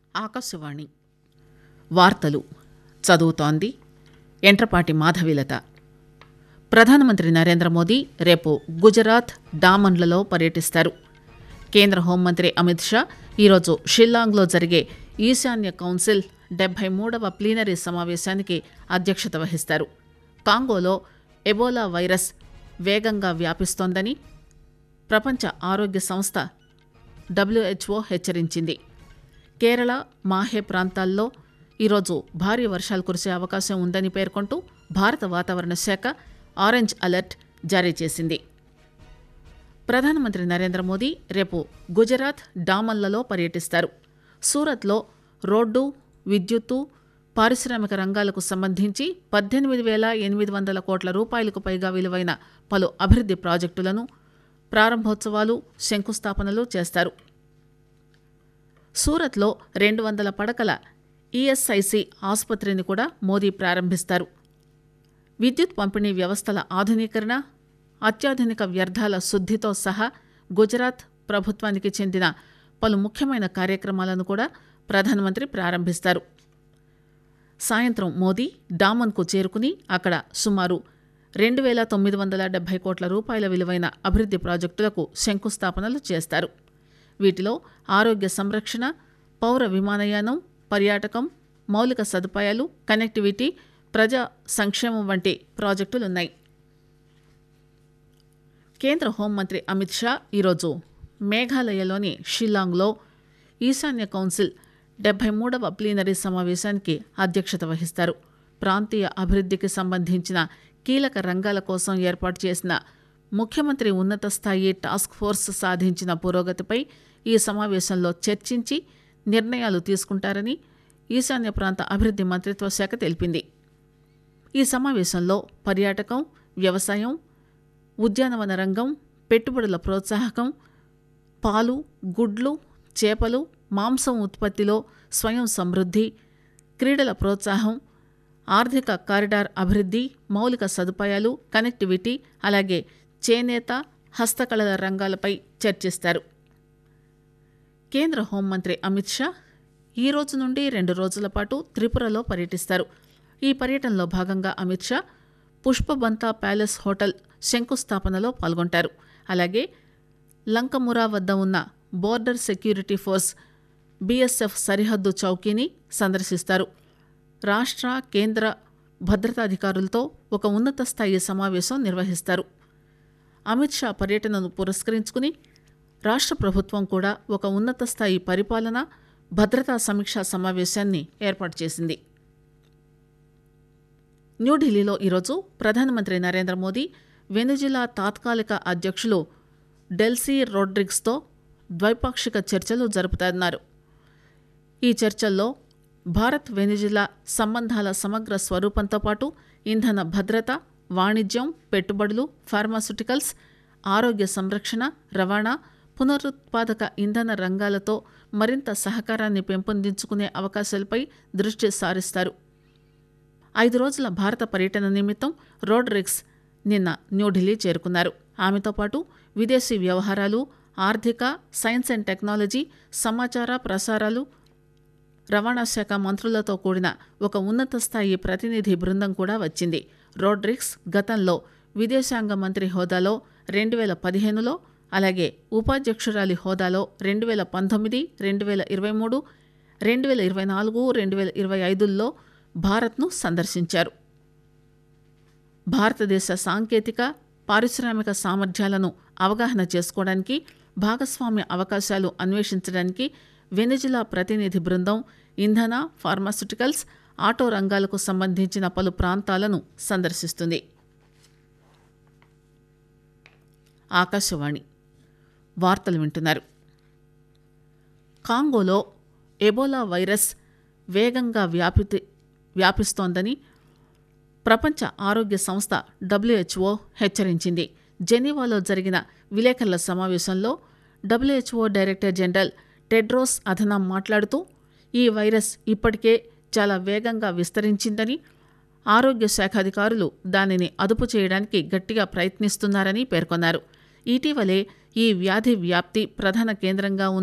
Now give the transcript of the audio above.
ఆకాశవాణి వార్తలు చదువుతోంది ఎంట్రపాటి మాధవీలత ప్రధానమంత్రి నరేంద్ర మోదీ రేపు గుజరాత్ డామన్లలో పర్యటిస్తారు కేంద్ర హోంమంత్రి అమిత్ షా ఈరోజు షిల్లాంగ్లో జరిగే ఈశాన్య కౌన్సిల్ డెబ్బై మూడవ ప్లీనరీ సమావేశానికి అధ్యక్షత వహిస్తారు కాంగోలో ఎబోలా వైరస్ వేగంగా వ్యాపిస్తోందని ప్రపంచ ఆరోగ్య సంస్థ డబ్ల్యూహెచ్ఓ హెచ్చరించింది కేరళ మాహే ప్రాంతాల్లో ఈరోజు భారీ వర్షాలు కురిసే అవకాశం ఉందని పేర్కొంటూ భారత వాతావరణ శాఖ ఆరెంజ్ అలర్ట్ జారీ చేసింది ప్రధానమంత్రి నరేంద్ర మోదీ రేపు గుజరాత్ డామన్లలో పర్యటిస్తారు సూరత్లో రోడ్డు విద్యుత్తు పారిశ్రామిక రంగాలకు సంబంధించి పద్దెనిమిది వేల ఎనిమిది వందల కోట్ల రూపాయలకు పైగా విలువైన పలు అభివృద్ది ప్రాజెక్టులను ప్రారంభోత్సవాలు శంకుస్థాపనలు చేస్తారు సూరత్లో రెండు వందల పడకల ఈఎస్ఐసి ఆసుపత్రిని కూడా మోదీ ప్రారంభిస్తారు విద్యుత్ పంపిణీ వ్యవస్థల ఆధునీకరణ అత్యాధునిక వ్యర్థాల శుద్దితో సహా గుజరాత్ ప్రభుత్వానికి చెందిన పలు ముఖ్యమైన కార్యక్రమాలను కూడా ప్రధానమంత్రి ప్రారంభిస్తారు సాయంత్రం మోదీ డామన్కు చేరుకుని అక్కడ సుమారు రెండు వేల తొమ్మిది వందల డెబ్బై కోట్ల రూపాయల విలువైన అభివృద్ది ప్రాజెక్టులకు శంకుస్థాపనలు చేస్తారు వీటిలో ఆరోగ్య సంరక్షణ పౌర విమానయానం పర్యాటకం మౌలిక సదుపాయాలు కనెక్టివిటీ ప్రజా సంక్షేమం వంటి ప్రాజెక్టులున్నాయి కేంద్ర హోంమంత్రి అమిత్ షా ఈరోజు మేఘాలయలోని షిల్లాంగ్లో ఈశాన్య కౌన్సిల్ డెబ్బై మూడవ ప్లీనరీ సమావేశానికి అధ్యక్షత వహిస్తారు ప్రాంతీయ అభివృద్ధికి సంబంధించిన కీలక రంగాల కోసం ఏర్పాటు చేసిన ముఖ్యమంత్రి ఉన్నత స్థాయి టాస్క్ ఫోర్స్ సాధించిన పురోగతిపై ఈ సమావేశంలో చర్చించి నిర్ణయాలు తీసుకుంటారని ఈశాన్య ప్రాంత అభివృద్ధి మంత్రిత్వ శాఖ తెలిపింది ఈ సమావేశంలో పర్యాటకం వ్యవసాయం ఉద్యానవన రంగం పెట్టుబడుల ప్రోత్సాహకం పాలు గుడ్లు చేపలు మాంసం ఉత్పత్తిలో స్వయం సమృద్ధి క్రీడల ప్రోత్సాహం ఆర్థిక కారిడార్ అభివృద్ధి మౌలిక సదుపాయాలు కనెక్టివిటీ అలాగే చేనేత హస్తకళల రంగాలపై చర్చిస్తారు కేంద్ర హోంమంత్రి అమిత్ షా ఈ రోజు నుండి రెండు రోజుల పాటు త్రిపురలో పర్యటిస్తారు ఈ పర్యటనలో భాగంగా అమిత్ షా పుష్పబంతా ప్యాలెస్ హోటల్ శంకుస్థాపనలో పాల్గొంటారు అలాగే లంకమురా వద్ద ఉన్న బోర్డర్ సెక్యూరిటీ ఫోర్స్ బీఎస్ఎఫ్ సరిహద్దు చౌకీని సందర్శిస్తారు రాష్ట్ర కేంద్ర భద్రతాధికారులతో ఒక ఉన్నత స్థాయి సమావేశం నిర్వహిస్తారు అమిత్ షా పర్యటనను పురస్కరించుకుని రాష్ట్ర ప్రభుత్వం కూడా ఒక ఉన్నత స్థాయి పరిపాలన భద్రతా సమీక్షా సమావేశాన్ని ఏర్పాటు చేసింది న్యూఢిల్లీలో ఈరోజు ప్రధానమంత్రి నరేంద్ర మోదీ వెనుజులా తాత్కాలిక అధ్యక్షులు డెల్సీ రోడ్రిగ్స్తో ద్వైపాక్షిక చర్చలు జరుపుతున్నారు ఈ చర్చల్లో భారత్ వెనుజులా సంబంధాల సమగ్ర స్వరూపంతో పాటు ఇంధన భద్రత వాణిజ్యం పెట్టుబడులు ఫార్మాస్యూటికల్స్ ఆరోగ్య సంరక్షణ రవాణా పునరుత్పాదక ఇంధన రంగాలతో మరింత సహకారాన్ని పెంపొందించుకునే అవకాశాలపై దృష్టి సారిస్తారు ఐదు రోజుల భారత పర్యటన నిమిత్తం రోడ్రిక్స్ నిన్న న్యూఢిల్లీ చేరుకున్నారు ఆమెతో పాటు విదేశీ వ్యవహారాలు ఆర్థిక సైన్స్ అండ్ టెక్నాలజీ సమాచార ప్రసారాలు రవాణా శాఖ మంత్రులతో కూడిన ఒక ఉన్నత స్థాయి ప్రతినిధి బృందం కూడా వచ్చింది రోడ్రిక్స్ గతంలో విదేశాంగ మంత్రి హోదాలో రెండు వేల పదిహేనులో అలాగే ఉపాధ్యక్షురాలి హోదాలో రెండు వేల పంతొమ్మిది రెండు వేల ఇరవై మూడు రెండు వేల ఇరవై నాలుగు రెండు వేల ఇరవై ఐదుల్లో భారత్ను సందర్శించారు భారతదేశ సాంకేతిక పారిశ్రామిక సామర్థ్యాలను అవగాహన చేసుకోవడానికి భాగస్వామ్య అవకాశాలు అన్వేషించడానికి వెనిజులా ప్రతినిధి బృందం ఇంధన ఫార్మాస్యూటికల్స్ ఆటో రంగాలకు సంబంధించిన పలు ప్రాంతాలను సందర్శిస్తుంది ఆకాశవాణి వార్తలు వింటున్నారు కాంగోలో ఎబోలా వైరస్ వేగంగా వ్యాపితి వ్యాపిస్తోందని ప్రపంచ ఆరోగ్య సంస్థ డబ్ల్యూహెచ్ఓ హెచ్చరించింది జెనీవాలో జరిగిన విలేకరుల సమావేశంలో WHO director general Tedros Adhanom మాట్లాడుతూ ఈ వైరస్ ఇప్పటికే చాలా వేగంగా విస్తరించిందని ఆరోగ్య శాఖ అధికారులు దానిని అదుపు చేయడానికి గట్టిగా ప్రయత్నిస్తున్నారని పేర్కొన్నారు ఇటీవలే ఈ వ్యాధి వ్యాప్తి ప్రధాన కేంద్రంగా ఉన్న